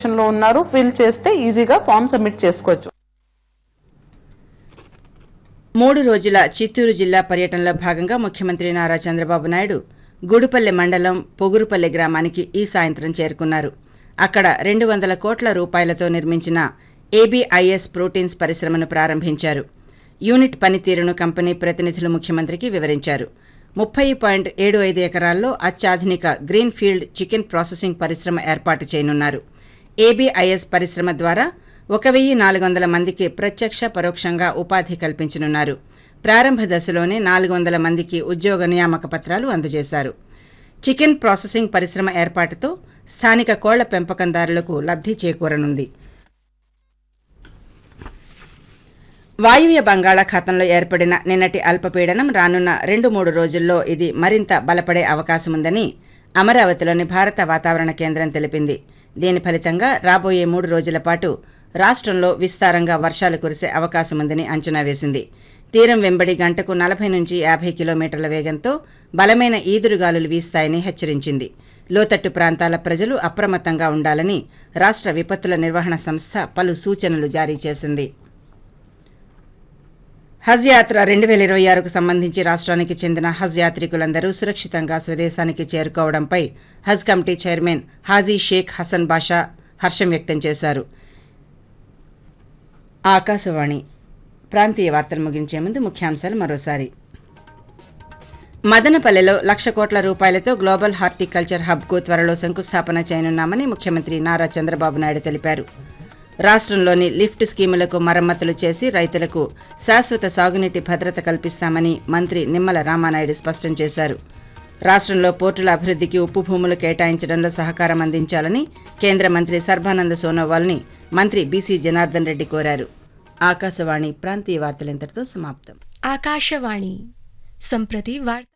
లో ఉన్నారు ఫిల్ చేస్తే ఈజీగా ఫామ్ సబ్మిట్ చేసుకోవచ్చు మూడు రోజుల చిత్తూరు జిల్లా పర్యటనలో భాగంగా ముఖ్యమంత్రి నారా చంద్రబాబు నాయుడు గుడిపల్లె మండలం పొగురుపల్లె గ్రామానికి ఈ సాయంత్రం చేరుకున్నారు అక్కడ రెండు వందల కోట్ల రూపాయలతో నిర్మించిన ఏబీఐఎస్ ప్రోటీన్స్ పరిశ్రమను ప్రారంభించారు యూనిట్ పనితీరును కంపెనీ ప్రతినిధులు ముఖ్యమంత్రికి వివరించారు ముప్పై పాయింట్ ఏడు ఐదు ఎకరాల్లో అత్యాధునిక గ్రీన్ ఫీల్డ్ చికెన్ ప్రాసెసింగ్ పరిశ్రమ ఏర్పాటు చేయనున్నారు ఏబీఐఎస్ పరిశ్రమ ద్వారా ఒక వెయ్యి నాలుగు వందల మందికి ప్రత్యక్ష పరోక్షంగా ఉపాధి కల్పించనున్నారు ప్రారంభ దశలోనే నాలుగు వందల మందికి ఉద్యోగ నియామక పత్రాలు అందజేశారు చికెన్ ప్రాసెసింగ్ పరిశ్రమ ఏర్పాటుతో స్థానిక కోళ్ల పెంపకందారులకు లబ్ధి చేకూరనుంది వాయువ్య బంగాళాఖాతంలో ఏర్పడిన నిన్నటి అల్పపీడనం రానున్న రెండు మూడు రోజుల్లో ఇది మరింత బలపడే అవకాశముందని అమరావతిలోని భారత వాతావరణ కేంద్రం తెలిపింది దీని ఫలితంగా రాబోయే మూడు రోజుల పాటు రాష్ట్రంలో విస్తారంగా వర్షాలు కురిసే అవకాశముందని అంచనా వేసింది తీరం వెంబడి గంటకు నలభై నుంచి యాభై కిలోమీటర్ల వేగంతో బలమైన ఈదురుగాలులు వీస్తాయని హెచ్చరించింది లోతట్టు ప్రాంతాల ప్రజలు అప్రమత్తంగా ఉండాలని రాష్ట్ర విపత్తుల నిర్వహణ సంస్థ పలు సూచనలు జారీ చేసింది హజ్ యాత్ర రెండు వేల ఇరవై ఆరుకు సంబంధించి రాష్ట్రానికి చెందిన హజ్ యాత్రికులందరూ సురక్షితంగా స్వదేశానికి చేరుకోవడంపై హజ్ కమిటీ చైర్మన్ హాజీ షేక్ హసన్ బాషా హర్షం వ్యక్తం చేశారు ఆకాశవాణి ప్రాంతీయ వార్తలు ముగించే ముందు ముఖ్యాంశాలు మరోసారి మదనపల్లెలో లక్ష కోట్ల రూపాయలతో గ్లోబల్ హార్టికల్చర్ హబ్కు త్వరలో శంకుస్థాపన చేయనున్నామని ముఖ్యమంత్రి నారా చంద్రబాబు నాయుడు తెలిపారు రాష్ట్రంలోని లిఫ్ట్ స్కీములకు మరమ్మతులు చేసి రైతులకు శాశ్వత సాగునీటి భద్రత కల్పిస్తామని మంత్రి నిమ్మల రామానాయుడు స్పష్టం చేశారు రాష్ట్రంలో పోర్టుల అభివృద్ధికి ఉప్పు భూములు కేటాయించడంలో సహకారం అందించాలని కేంద్ర మంత్రి సర్బానంద సోనోవాల్ని మంత్రి బీసీ జనార్దన్ రెడ్డి కోరారు ఆకాశవాణి ప్రాంతీయ వార్తలు ఇంతటితో సమాప్తం आकाशवाणी सम्प्रति वार्ता